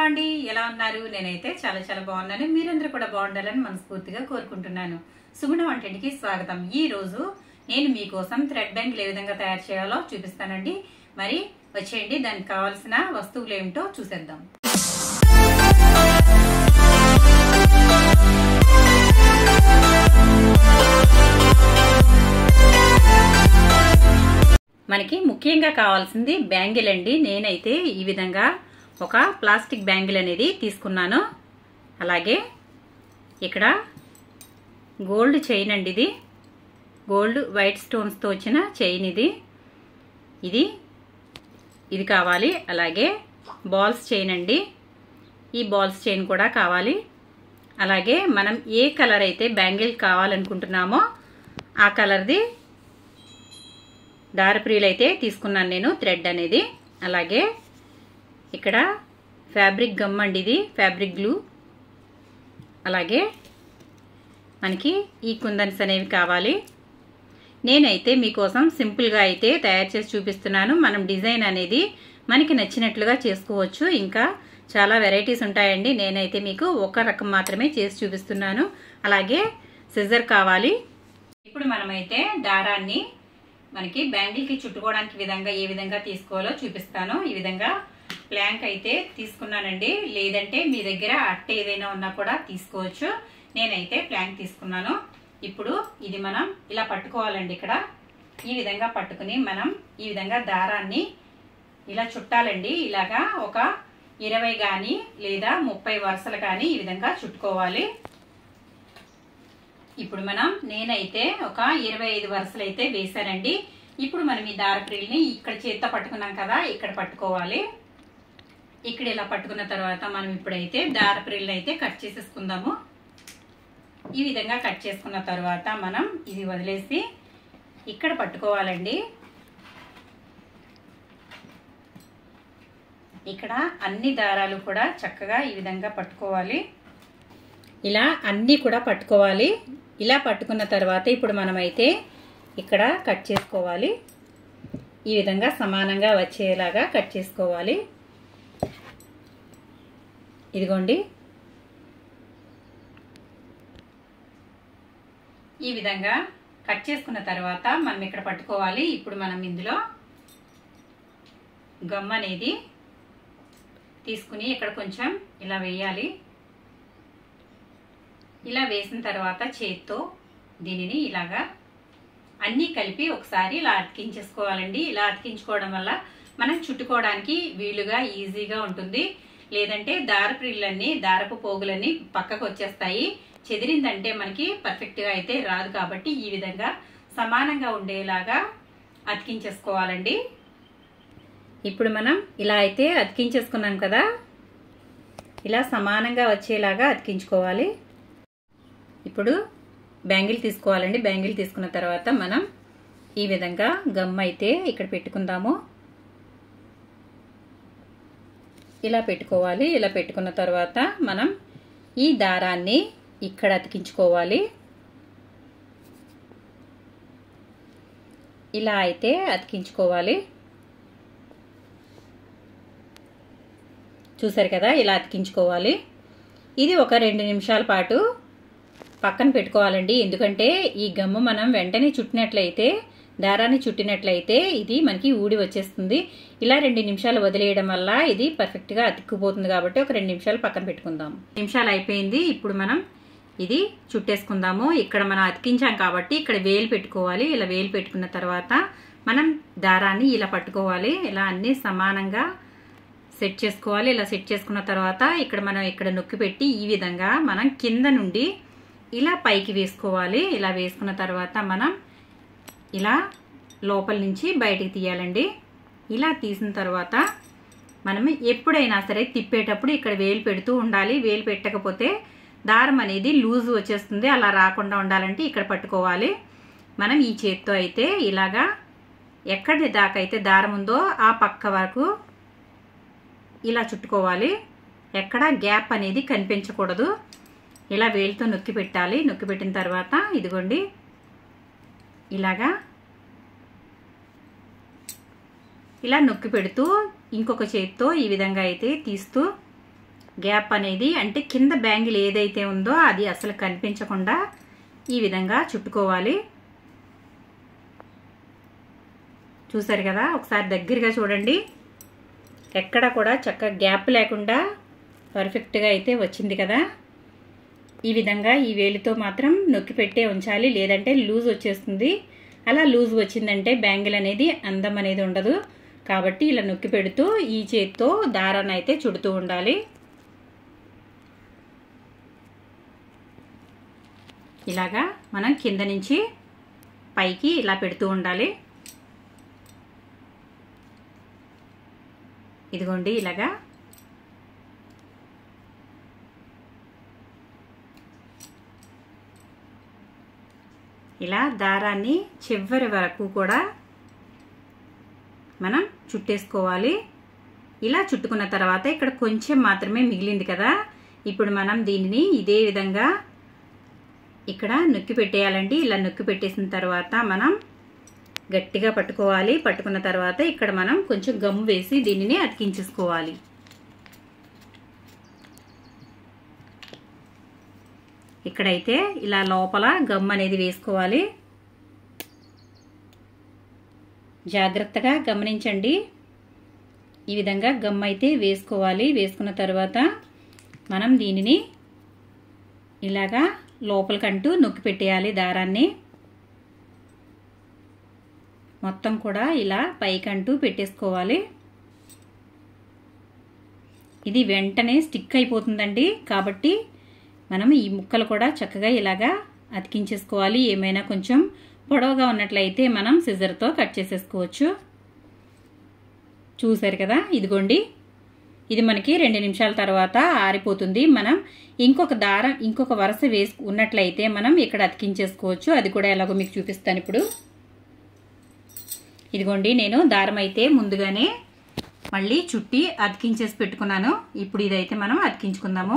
అండి ఎలా ఉన్నారు నేనైతే చాలా చాలా బాగున్నాను మీరందరూ కూడా బాగుండాలని మనస్ఫూర్తిగా కోరుకుంటున్నాను సుగుణ వంటింటికి స్వాగతం ఈ రోజు నేను మీకోసం థ్రెడ్ బ్యాంకులు ఏ విధంగా తయారు చేయాలో చూపిస్తానండి మరి వచ్చేయండి దానికి కావాల్సిన వస్తువులు ఏమిటో చూసేద్దాం మనకి ముఖ్యంగా కావాల్సింది బ్యాంగిల్ అండి నేనైతే ఈ విధంగా ఒక ప్లాస్టిక్ బ్యాంగిల్ అనేది తీసుకున్నాను అలాగే ఇక్కడ గోల్డ్ చైన్ అండి ఇది గోల్డ్ వైట్ స్టోన్స్తో వచ్చిన చైన్ ఇది ఇది ఇది కావాలి అలాగే బాల్స్ చైన్ అండి ఈ బాల్స్ చైన్ కూడా కావాలి అలాగే మనం ఏ కలర్ అయితే బ్యాంగిల్ కావాలనుకుంటున్నామో ఆ కలర్ది దారప్రీలు అయితే తీసుకున్నాను నేను థ్రెడ్ అనేది అలాగే ఇక్కడ ఫ్యాబ్రిక్ గమ్ అండి ఇది ఫ్యాబ్రిక్ గ్లూ అలాగే మనకి ఈ కుందన్స్ అనేవి కావాలి నేనైతే మీకోసం సింపుల్గా అయితే తయారు చేసి చూపిస్తున్నాను మనం డిజైన్ అనేది మనకి నచ్చినట్లుగా చేసుకోవచ్చు ఇంకా చాలా వెరైటీస్ ఉంటాయండి నేనైతే మీకు ఒక రకం మాత్రమే చేసి చూపిస్తున్నాను అలాగే సిజర్ కావాలి ఇప్పుడు మనమైతే దారాన్ని మనకి బ్యాంగిల్కి చుట్టుకోవడానికి విధంగా ఏ విధంగా తీసుకోవాలో చూపిస్తాను ఈ విధంగా ప్లాంక్ అయితే తీసుకున్నానండి లేదంటే మీ దగ్గర అట్ట ఏదైనా ఉన్నా కూడా తీసుకోవచ్చు నేనైతే ప్లాంక్ తీసుకున్నాను ఇప్పుడు ఇది మనం ఇలా పట్టుకోవాలండి ఇక్కడ ఈ విధంగా పట్టుకుని మనం ఈ విధంగా దారాన్ని ఇలా చుట్టాలండి ఇలాగా ఒక ఇరవై కానీ లేదా ముప్పై వరుసలు కానీ ఈ విధంగా చుట్టుకోవాలి ఇప్పుడు మనం నేనైతే ఒక ఇరవై ఐదు వరుసలు అయితే వేసానండి ఇప్పుడు మనం ఈ దారప్రిల్ని ఇక్కడ చేత్తో పట్టుకున్నాం కదా ఇక్కడ పట్టుకోవాలి ఇక్కడ ఇలా పట్టుకున్న తర్వాత మనం ఇప్పుడైతే దారప్రిల్ని అయితే కట్ చేసేసుకుందాము ఈ విధంగా కట్ చేసుకున్న తర్వాత మనం ఇది వదిలేసి ఇక్కడ పట్టుకోవాలండి ఇక్కడ అన్ని దారాలు కూడా చక్కగా ఈ విధంగా పట్టుకోవాలి ఇలా అన్నీ కూడా పట్టుకోవాలి ఇలా పట్టుకున్న తర్వాత ఇప్పుడు మనమైతే ఇక్కడ కట్ చేసుకోవాలి ఈ విధంగా సమానంగా వచ్చేలాగా కట్ చేసుకోవాలి ఇదిగోండి ఈ విధంగా కట్ చేసుకున్న తర్వాత మనం ఇక్కడ పట్టుకోవాలి ఇప్పుడు మనం ఇందులో గమ్ అనేది తీసుకుని ఇక్కడ కొంచెం ఇలా వేయాలి ఇలా వేసిన తర్వాత చేత్తో దీనిని ఇలాగా అన్నీ కలిపి ఒకసారి ఇలా అతికించేసుకోవాలండి ఇలా అతికించుకోవడం వల్ల మనం చుట్టుకోవడానికి వీలుగా ఈజీగా ఉంటుంది లేదంటే దారపు ఇళ్ళన్నీ దారపు పోగులన్నీ పక్కకు వచ్చేస్తాయి చెదిరిందంటే మనకి పర్ఫెక్ట్గా అయితే రాదు కాబట్టి ఈ విధంగా సమానంగా ఉండేలాగా అతికించేసుకోవాలండి ఇప్పుడు మనం ఇలా అయితే అతికించేసుకున్నాం కదా ఇలా సమానంగా వచ్చేలాగా అతికించుకోవాలి ఇప్పుడు బ్యాంగిల్ తీసుకోవాలండి బ్యాంగిల్ తీసుకున్న తర్వాత మనం ఈ విధంగా గమ్ అయితే ఇక్కడ పెట్టుకుందాము ఇలా పెట్టుకోవాలి ఇలా పెట్టుకున్న తర్వాత మనం ఈ దారాన్ని ఇక్కడ అతికించుకోవాలి ఇలా అయితే అతికించుకోవాలి చూసారు కదా ఇలా అతికించుకోవాలి ఇది ఒక రెండు నిమిషాల పాటు పక్కన పెట్టుకోవాలండి ఎందుకంటే ఈ గమ్ము మనం వెంటనే చుట్టినట్లయితే దారాన్ని చుట్టినట్లయితే ఇది మనకి ఊడి వచ్చేస్తుంది ఇలా రెండు నిమిషాలు వదిలేయడం వల్ల ఇది పర్ఫెక్ట్గా అతుక్కుపోతుంది కాబట్టి ఒక రెండు నిమిషాలు పక్కన పెట్టుకుందాం నిమిషాలు అయిపోయింది ఇప్పుడు మనం ఇది చుట్టేసుకుందాము ఇక్కడ మనం అతికించాం కాబట్టి ఇక్కడ వేలు పెట్టుకోవాలి ఇలా వేలు పెట్టుకున్న తర్వాత మనం దారాన్ని ఇలా పట్టుకోవాలి ఇలా అన్ని సమానంగా సెట్ చేసుకోవాలి ఇలా సెట్ చేసుకున్న తర్వాత ఇక్కడ మనం ఇక్కడ నొక్కి పెట్టి ఈ విధంగా మనం కింద నుండి ఇలా పైకి వేసుకోవాలి ఇలా వేసుకున్న తర్వాత మనం ఇలా లోపల నుంచి బయటికి తీయాలండి ఇలా తీసిన తర్వాత మనం ఎప్పుడైనా సరే తిప్పేటప్పుడు ఇక్కడ వేలు పెడుతూ ఉండాలి వేలు పెట్టకపోతే దారం అనేది లూజ్ వచ్చేస్తుంది అలా రాకుండా ఉండాలంటే ఇక్కడ పట్టుకోవాలి మనం ఈ చేత్తో అయితే ఇలాగా ఎక్కడి దాకా అయితే దారం ఉందో ఆ పక్క వరకు ఇలా చుట్టుకోవాలి ఎక్కడ గ్యాప్ అనేది కనిపించకూడదు ఇలా వేలుతో నొక్కి పెట్టాలి నొక్కి పెట్టిన తర్వాత ఇదిగోండి ఇలాగా ఇలా నొక్కి పెడుతూ ఇంకొక చేతితో ఈ విధంగా అయితే తీస్తూ గ్యాప్ అనేది అంటే కింద బ్యాంగిల్ ఏదైతే ఉందో అది అసలు కనిపించకుండా ఈ విధంగా చుట్టుకోవాలి చూసారు కదా ఒకసారి దగ్గరగా చూడండి ఎక్కడ కూడా చక్కగా గ్యాప్ లేకుండా పర్ఫెక్ట్గా అయితే వచ్చింది కదా ఈ విధంగా ఈ వేలితో మాత్రం నొక్కి పెట్టే ఉంచాలి లేదంటే లూజ్ వచ్చేస్తుంది అలా లూజ్ వచ్చిందంటే బ్యాంగిల్ అనేది అందం అనేది ఉండదు కాబట్టి ఇలా నొక్కి పెడుతూ ఈ చేతితో దారాన్ని అయితే చుడుతూ ఉండాలి ఇలాగా మనం కింద నుంచి పైకి ఇలా పెడుతూ ఉండాలి ఇదిగోండి ఇలాగా ఇలా దారాన్ని చివరి వరకు కూడా మనం చుట్టేసుకోవాలి ఇలా చుట్టుకున్న తర్వాత ఇక్కడ కొంచెం మాత్రమే మిగిలింది కదా ఇప్పుడు మనం దీనిని ఇదే విధంగా ఇక్కడ నొక్కి పెట్టేయాలండి ఇలా నొక్కి పెట్టేసిన తర్వాత మనం గట్టిగా పట్టుకోవాలి పట్టుకున్న తర్వాత ఇక్కడ మనం కొంచెం గమ్ము వేసి దీనిని అతికించేసుకోవాలి ఇక్కడైతే ఇలా లోపల గమ్ అనేది వేసుకోవాలి జాగ్రత్తగా గమనించండి ఈ విధంగా గమ్ అయితే వేసుకోవాలి వేసుకున్న తర్వాత మనం దీనిని ఇలాగా లోపలికంటూ నొక్కి పెట్టేయాలి దారాన్ని మొత్తం కూడా ఇలా పైకంటూ పెట్టేసుకోవాలి ఇది వెంటనే స్టిక్ అయిపోతుందండి కాబట్టి మనం ఈ ముక్కలు కూడా చక్కగా ఇలాగా అతికించేసుకోవాలి ఏమైనా కొంచెం పొడవుగా ఉన్నట్లయితే మనం సిజర్తో కట్ చేసేసుకోవచ్చు చూసారు కదా ఇదిగోండి ఇది మనకి రెండు నిమిషాల తర్వాత ఆరిపోతుంది మనం ఇంకొక దారం ఇంకొక వరుస వేసు ఉన్నట్లయితే మనం ఇక్కడ అతికించేసుకోవచ్చు అది కూడా ఎలాగో మీకు చూపిస్తాను ఇప్పుడు ఇదిగోండి నేను దారం అయితే ముందుగానే మళ్ళీ చుట్టి అతికించేసి పెట్టుకున్నాను ఇప్పుడు ఇదైతే మనం అతికించుకుందాము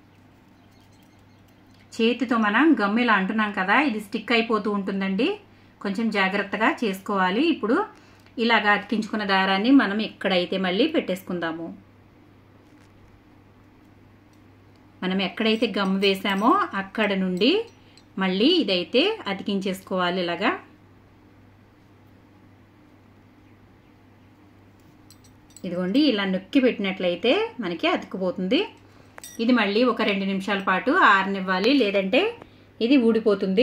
చేతితో మనం గమ్ ఇలా అంటున్నాం కదా ఇది స్టిక్ అయిపోతూ ఉంటుందండి కొంచెం జాగ్రత్తగా చేసుకోవాలి ఇప్పుడు ఇలాగా అతికించుకున్న దారాన్ని మనం ఎక్కడైతే మళ్ళీ పెట్టేసుకుందాము మనం ఎక్కడైతే గమ్ వేసామో అక్కడ నుండి మళ్ళీ ఇదైతే అతికించేసుకోవాలి ఇలాగా ఇదిగోండి ఇలా నొక్కి పెట్టినట్లయితే మనకి అతుక్కుపోతుంది ఇది మళ్ళీ ఒక రెండు నిమిషాల పాటు ఆరనివ్వాలి లేదంటే ఇది ఊడిపోతుంది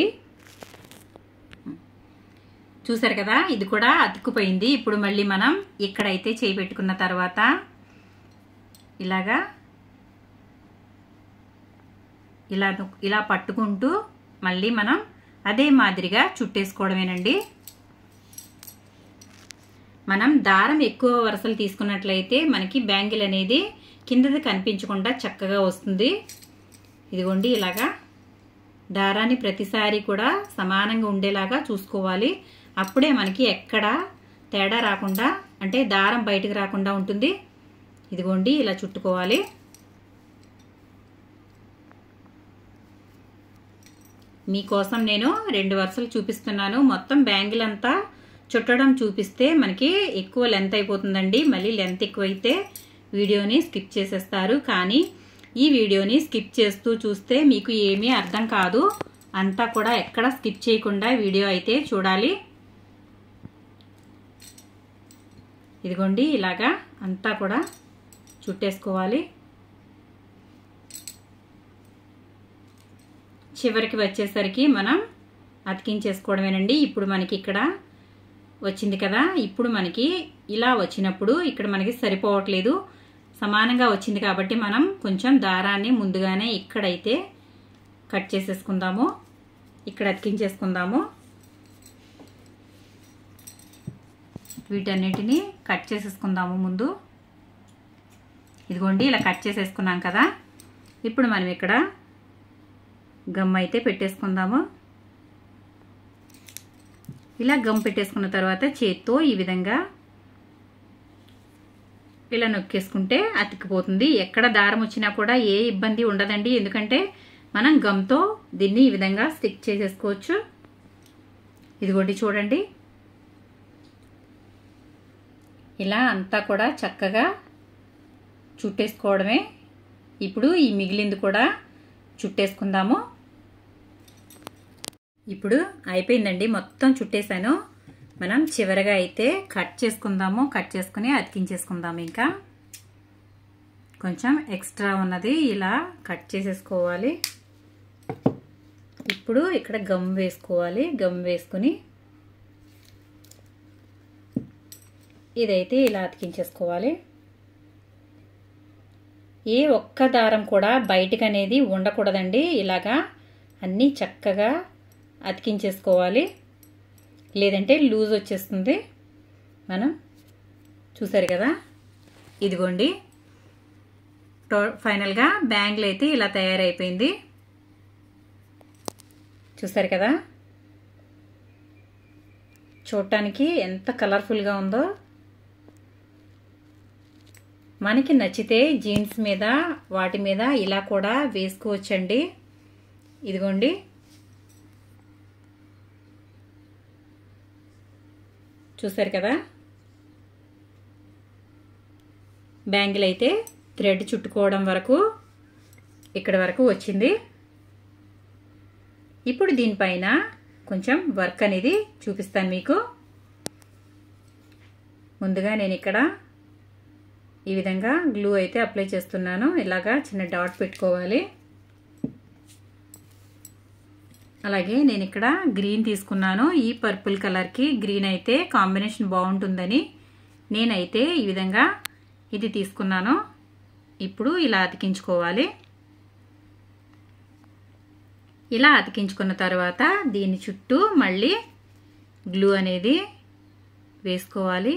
చూసారు కదా ఇది కూడా అతుక్కుపోయింది ఇప్పుడు మళ్ళీ మనం ఇక్కడైతే చేయి పెట్టుకున్న తర్వాత ఇలాగా ఇలా ఇలా పట్టుకుంటూ మళ్ళీ మనం అదే మాదిరిగా చుట్టేసుకోవడమేనండి మనం దారం ఎక్కువ వరుసలు తీసుకున్నట్లయితే మనకి బ్యాంగిల్ అనేది కిందది కనిపించకుండా చక్కగా వస్తుంది ఇదిగోండి ఇలాగా దారాన్ని ప్రతిసారి కూడా సమానంగా ఉండేలాగా చూసుకోవాలి అప్పుడే మనకి ఎక్కడ తేడా రాకుండా అంటే దారం బయటకు రాకుండా ఉంటుంది ఇదిగోండి ఇలా చుట్టుకోవాలి మీకోసం నేను రెండు వరుసలు చూపిస్తున్నాను మొత్తం బ్యాంగిల్ అంతా చుట్టడం చూపిస్తే మనకి ఎక్కువ లెంత్ అయిపోతుందండి మళ్ళీ లెంత్ ఎక్కువైతే వీడియోని స్కిప్ చేసేస్తారు కానీ ఈ వీడియోని స్కిప్ చేస్తూ చూస్తే మీకు ఏమీ అర్థం కాదు అంతా కూడా ఎక్కడ స్కిప్ చేయకుండా వీడియో అయితే చూడాలి ఇదిగోండి ఇలాగా అంతా కూడా చుట్టేసుకోవాలి చివరికి వచ్చేసరికి మనం అతికించేసుకోవడమేనండి ఇప్పుడు మనకి ఇక్కడ వచ్చింది కదా ఇప్పుడు మనకి ఇలా వచ్చినప్పుడు ఇక్కడ మనకి సరిపోవట్లేదు సమానంగా వచ్చింది కాబట్టి మనం కొంచెం దారాన్ని ముందుగానే ఇక్కడైతే కట్ చేసేసుకుందాము ఇక్కడ అతికించేసుకుందాము వీటన్నిటిని కట్ చేసేసుకుందాము ముందు ఇదిగోండి ఇలా కట్ చేసేసుకున్నాం కదా ఇప్పుడు మనం ఇక్కడ గమ్ అయితే పెట్టేసుకుందాము ఇలా గమ్ పెట్టేసుకున్న తర్వాత చేత్తో ఈ విధంగా ఇలా నొక్కేసుకుంటే అతికిపోతుంది ఎక్కడ దారం వచ్చినా కూడా ఏ ఇబ్బంది ఉండదండి ఎందుకంటే మనం గమ్తో దీన్ని ఈ విధంగా స్టిక్ చేసేసుకోవచ్చు ఇదిగోండి చూడండి ఇలా అంతా కూడా చక్కగా చుట్టేసుకోవడమే ఇప్పుడు ఈ మిగిలింది కూడా చుట్టేసుకుందాము ఇప్పుడు అయిపోయిందండి మొత్తం చుట్టేసాను మనం చివరగా అయితే కట్ చేసుకుందాము కట్ చేసుకుని అతికించేసుకుందాము ఇంకా కొంచెం ఎక్స్ట్రా ఉన్నది ఇలా కట్ చేసేసుకోవాలి ఇప్పుడు ఇక్కడ గమ్ వేసుకోవాలి గమ్ వేసుకుని ఇదైతే ఇలా అతికించేసుకోవాలి ఏ ఒక్క దారం కూడా బయటకు అనేది ఉండకూడదండి ఇలాగా అన్నీ చక్కగా అతికించేసుకోవాలి లేదంటే లూజ్ వచ్చేస్తుంది మనం చూసారు కదా ఇదిగోండి టో ఫైనల్గా బ్యాంగిల్ అయితే ఇలా తయారైపోయింది చూసారు కదా చూడటానికి ఎంత కలర్ఫుల్గా ఉందో మనకి నచ్చితే జీన్స్ మీద వాటి మీద ఇలా కూడా వేసుకోవచ్చండి ఇదిగోండి చూసారు కదా బ్యాంగిల్ అయితే థ్రెడ్ చుట్టుకోవడం వరకు ఇక్కడ వరకు వచ్చింది ఇప్పుడు దీనిపైన కొంచెం వర్క్ అనేది చూపిస్తాను మీకు ముందుగా నేను ఇక్కడ ఈ విధంగా గ్లూ అయితే అప్లై చేస్తున్నాను ఇలాగా చిన్న డాట్ పెట్టుకోవాలి అలాగే నేను ఇక్కడ గ్రీన్ తీసుకున్నాను ఈ పర్పుల్ కలర్కి గ్రీన్ అయితే కాంబినేషన్ బాగుంటుందని నేనైతే ఈ విధంగా ఇది తీసుకున్నాను ఇప్పుడు ఇలా అతికించుకోవాలి ఇలా అతికించుకున్న తర్వాత దీని చుట్టూ మళ్ళీ గ్లూ అనేది వేసుకోవాలి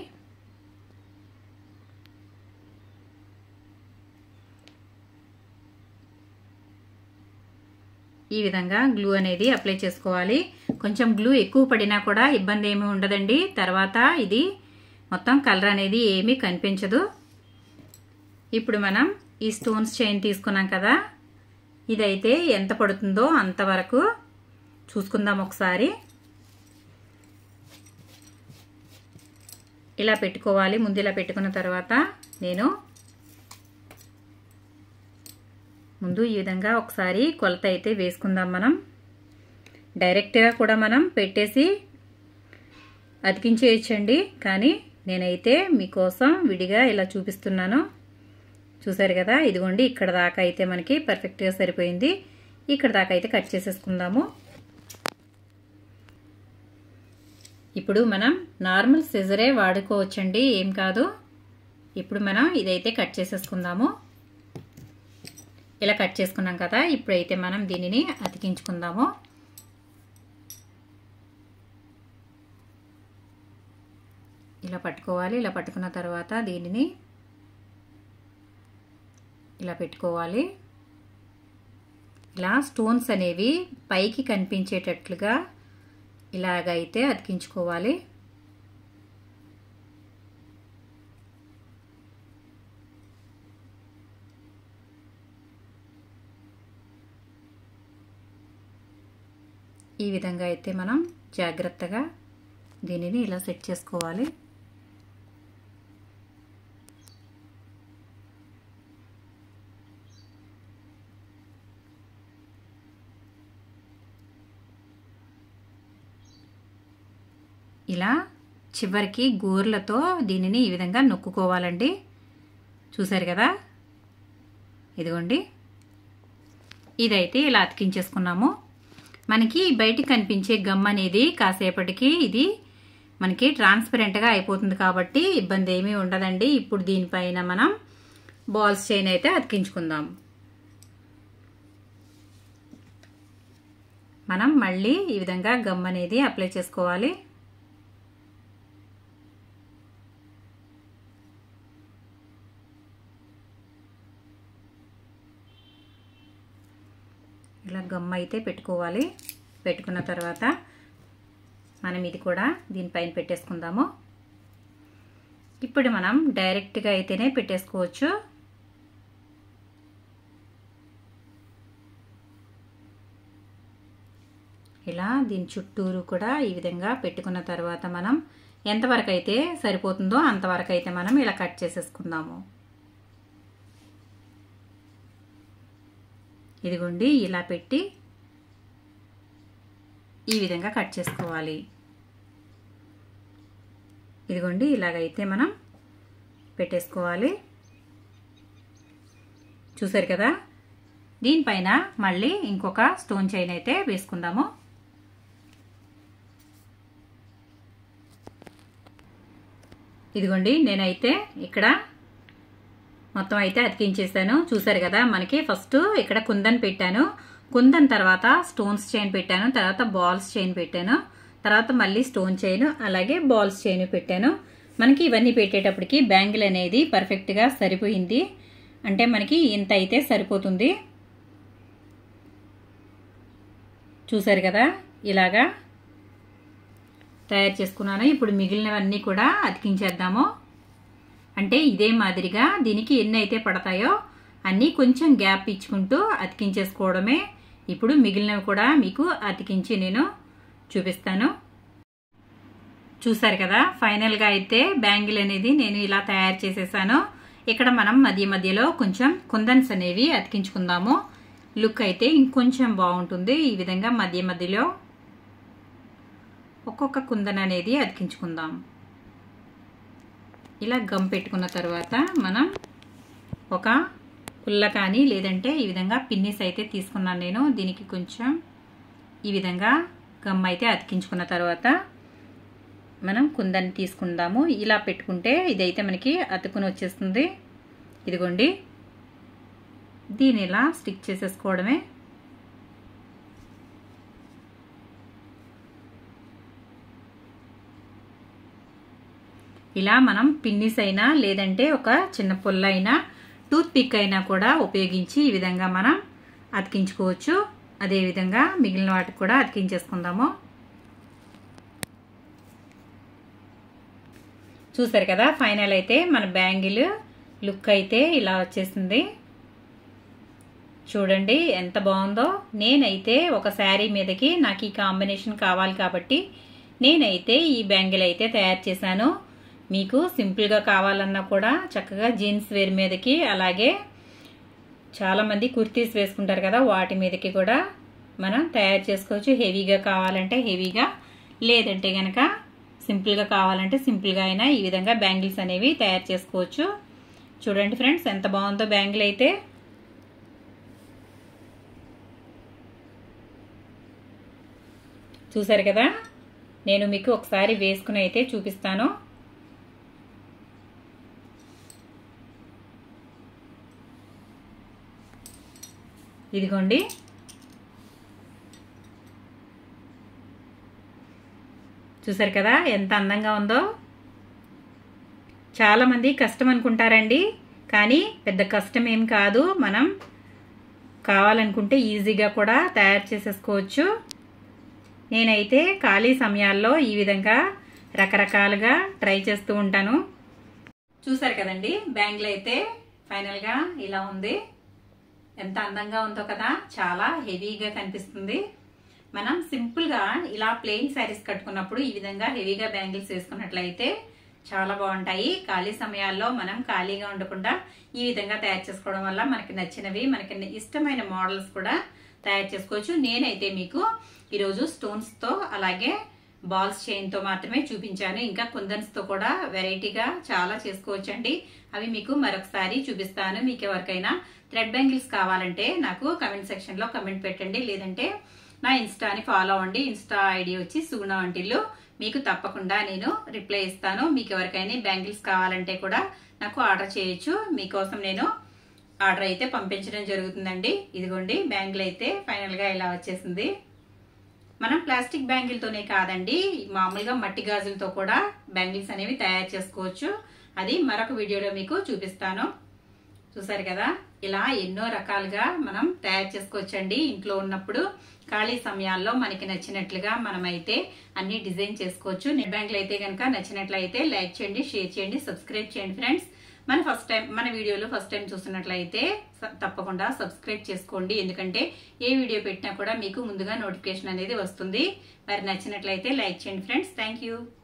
ఈ విధంగా గ్లూ అనేది అప్లై చేసుకోవాలి కొంచెం గ్లూ ఎక్కువ పడినా కూడా ఇబ్బంది ఏమీ ఉండదండి తర్వాత ఇది మొత్తం కలర్ అనేది ఏమీ కనిపించదు ఇప్పుడు మనం ఈ స్టోన్స్ చైన్ తీసుకున్నాం కదా ఇదైతే ఎంత పడుతుందో అంతవరకు చూసుకుందాం ఒకసారి ఇలా పెట్టుకోవాలి ముందు ఇలా పెట్టుకున్న తర్వాత నేను ముందు ఈ విధంగా ఒకసారి కొలత అయితే వేసుకుందాం మనం డైరెక్ట్గా కూడా మనం పెట్టేసి అతికించేయచ్చండి కానీ నేనైతే మీకోసం విడిగా ఇలా చూపిస్తున్నాను చూసారు కదా ఇదిగోండి ఇక్కడ దాకా అయితే మనకి పర్ఫెక్ట్గా సరిపోయింది ఇక్కడ దాకా అయితే కట్ చేసేసుకుందాము ఇప్పుడు మనం నార్మల్ సిజరే వాడుకోవచ్చండి ఏం కాదు ఇప్పుడు మనం ఇదైతే కట్ చేసేసుకుందాము ఇలా కట్ చేసుకున్నాం కదా ఇప్పుడైతే మనం దీనిని అతికించుకుందాము ఇలా పట్టుకోవాలి ఇలా పట్టుకున్న తర్వాత దీనిని ఇలా పెట్టుకోవాలి ఇలా స్టోన్స్ అనేవి పైకి కనిపించేటట్లుగా ఇలాగైతే అతికించుకోవాలి ఈ విధంగా అయితే మనం జాగ్రత్తగా దీనిని ఇలా సెట్ చేసుకోవాలి ఇలా చివరికి గోర్లతో దీనిని ఈ విధంగా నొక్కుకోవాలండి చూసారు కదా ఇదిగోండి ఇదైతే ఇలా అతికించేసుకున్నాము మనకి బయటికి కనిపించే గమ్ అనేది కాసేపటికి ఇది మనకి ట్రాన్స్పరెంట్గా అయిపోతుంది కాబట్టి ఇబ్బంది ఏమీ ఉండదండి ఇప్పుడు దీనిపైన మనం బాల్స్ చైన్ అయితే అతికించుకుందాం మనం మళ్ళీ ఈ విధంగా గమ్ అనేది అప్లై చేసుకోవాలి ఇలా గమ్ అయితే పెట్టుకోవాలి పెట్టుకున్న తర్వాత మనం ఇది కూడా దీనిపైన పెట్టేసుకుందాము ఇప్పుడు మనం డైరెక్ట్గా అయితేనే పెట్టేసుకోవచ్చు ఇలా దీని చుట్టూరు కూడా ఈ విధంగా పెట్టుకున్న తర్వాత మనం ఎంతవరకు అయితే సరిపోతుందో అంతవరకు అయితే మనం ఇలా కట్ చేసేసుకుందాము ఇదిగోండి ఇలా పెట్టి ఈ విధంగా కట్ చేసుకోవాలి ఇదిగోండి ఇలాగైతే మనం పెట్టేసుకోవాలి చూసారు కదా దీనిపైన మళ్ళీ ఇంకొక స్టోన్ చైన్ అయితే వేసుకుందాము ఇదిగోండి నేనైతే ఇక్కడ మొత్తం అయితే అతికించేసాను చూసారు కదా మనకి ఫస్ట్ ఇక్కడ కుందన్ పెట్టాను కుందన్ తర్వాత స్టోన్స్ చైన్ పెట్టాను తర్వాత బాల్స్ చైన్ పెట్టాను తర్వాత మళ్ళీ స్టోన్ చైన్ అలాగే బాల్స్ చైన్ పెట్టాను మనకి ఇవన్నీ పెట్టేటప్పటికి బ్యాంగిల్ అనేది పర్ఫెక్ట్గా సరిపోయింది అంటే మనకి ఇంత అయితే సరిపోతుంది చూసారు కదా ఇలాగా తయారు చేసుకున్నాను ఇప్పుడు మిగిలినవన్నీ కూడా అతికించేద్దాము అంటే ఇదే మాదిరిగా దీనికి ఎన్ని అయితే పడతాయో అన్నీ కొంచెం గ్యాప్ ఇచ్చుకుంటూ అతికించేసుకోవడమే ఇప్పుడు మిగిలినవి కూడా మీకు అతికించి నేను చూపిస్తాను చూసారు కదా ఫైనల్గా అయితే బ్యాంగిల్ అనేది నేను ఇలా తయారు చేసేసాను ఇక్కడ మనం మధ్య మధ్యలో కొంచెం కుందన్స్ అనేవి అతికించుకుందాము లుక్ అయితే ఇంకొంచెం బాగుంటుంది ఈ విధంగా మధ్య మధ్యలో ఒక్కొక్క కుందన్ అనేది అతికించుకుందాం ఇలా గమ్ పెట్టుకున్న తర్వాత మనం ఒక పుల్ల కానీ లేదంటే ఈ విధంగా పిన్నిస్ అయితే తీసుకున్నాను నేను దీనికి కొంచెం ఈ విధంగా గమ్ అయితే అతికించుకున్న తర్వాత మనం కుందని తీసుకుందాము ఇలా పెట్టుకుంటే ఇదైతే మనకి అతుకుని వచ్చేస్తుంది ఇదిగోండి దీని ఇలా స్టిక్ చేసేసుకోవడమే ఇలా మనం పిన్నిస్ అయినా లేదంటే ఒక చిన్న పుల్ల అయినా టూత్ పిక్ అయినా కూడా ఉపయోగించి ఈ విధంగా మనం అతికించుకోవచ్చు అదేవిధంగా మిగిలిన వాటికి కూడా అతికించేసుకుందాము చూసారు కదా ఫైనల్ అయితే మన బ్యాంగిల్ లుక్ అయితే ఇలా వచ్చేసింది చూడండి ఎంత బాగుందో నేనైతే ఒక శారీ మీదకి నాకు ఈ కాంబినేషన్ కావాలి కాబట్టి నేనైతే ఈ బ్యాంగిల్ అయితే తయారు చేశాను మీకు సింపుల్గా కావాలన్నా కూడా చక్కగా జీన్స్ వేర్ మీదకి అలాగే చాలామంది కుర్తీస్ వేసుకుంటారు కదా వాటి మీదకి కూడా మనం తయారు చేసుకోవచ్చు హెవీగా కావాలంటే హెవీగా లేదంటే కనుక సింపుల్గా కావాలంటే సింపుల్గా అయినా ఈ విధంగా బ్యాంగిల్స్ అనేవి తయారు చేసుకోవచ్చు చూడండి ఫ్రెండ్స్ ఎంత బాగుందో బ్యాంగిల్ అయితే చూసారు కదా నేను మీకు ఒకసారి వేసుకుని అయితే చూపిస్తాను ఇదిగోండి చూసారు కదా ఎంత అందంగా ఉందో చాలామంది కష్టం అనుకుంటారండి కానీ పెద్ద కష్టం ఏం కాదు మనం కావాలనుకుంటే ఈజీగా కూడా తయారు చేసేసుకోవచ్చు నేనైతే ఖాళీ సమయాల్లో ఈ విధంగా రకరకాలుగా ట్రై చేస్తూ ఉంటాను చూసారు కదండి బ్యాంగిల్ అయితే ఫైనల్గా ఇలా ఉంది ఎంత అందంగా ఉందో కదా చాలా హెవీగా కనిపిస్తుంది మనం సింపుల్గా ఇలా ప్లెయిన్ శారీస్ కట్టుకున్నప్పుడు ఈ విధంగా హెవీగా బ్యాంగిల్స్ వేసుకున్నట్లయితే చాలా బాగుంటాయి ఖాళీ సమయాల్లో మనం ఖాళీగా ఉండకుండా ఈ విధంగా తయారు చేసుకోవడం వల్ల మనకి నచ్చినవి మనకి ఇష్టమైన మోడల్స్ కూడా తయారు చేసుకోవచ్చు నేనైతే మీకు ఈరోజు స్టోన్స్తో అలాగే బాల్స్ చైన్తో మాత్రమే చూపించాను ఇంకా కుందన్స్తో కూడా వెరైటీగా చాలా చేసుకోవచ్చు అండి అవి మీకు మరొకసారి చూపిస్తాను మీకు ఎవరికైనా థ్రెడ్ బ్యాంగిల్స్ కావాలంటే నాకు కమెంట్ సెక్షన్లో కమెంట్ పెట్టండి లేదంటే నా ఇన్స్టాని ఫాలో అవ్వండి ఇన్స్టా ఐడి వచ్చి సుగుణ వంటిల్లు మీకు తప్పకుండా నేను రిప్లై ఇస్తాను మీకు ఎవరికైనా బ్యాంగిల్స్ కావాలంటే కూడా నాకు ఆర్డర్ చేయొచ్చు మీకోసం నేను ఆర్డర్ అయితే పంపించడం జరుగుతుందండి ఇదిగోండి బ్యాంగిల్ అయితే ఫైనల్గా ఇలా వచ్చేసింది మనం ప్లాస్టిక్ బ్యాంగిల్తోనే కాదండి మామూలుగా మట్టి గాజులతో కూడా బ్యాంగిల్స్ అనేవి తయారు చేసుకోవచ్చు అది మరొక వీడియోలో మీకు చూపిస్తాను చూసారు కదా ఇలా ఎన్నో రకాలుగా మనం తయారు చేసుకోవచ్చండి ఇంట్లో ఉన్నప్పుడు ఖాళీ సమయాల్లో మనకి నచ్చినట్లుగా మనమైతే అన్ని డిజైన్ చేసుకోవచ్చు నెట్ బ్యాంకులు అయితే కనుక నచ్చినట్లయితే లైక్ చేయండి షేర్ చేయండి సబ్స్క్రైబ్ చేయండి ఫ్రెండ్స్ మన ఫస్ట్ టైం మన వీడియోలు ఫస్ట్ టైం చూస్తున్నట్లయితే తప్పకుండా సబ్స్క్రైబ్ చేసుకోండి ఎందుకంటే ఏ వీడియో పెట్టినా కూడా మీకు ముందుగా నోటిఫికేషన్ అనేది వస్తుంది మరి నచ్చినట్లయితే లైక్ చేయండి ఫ్రెండ్స్ థ్యాంక్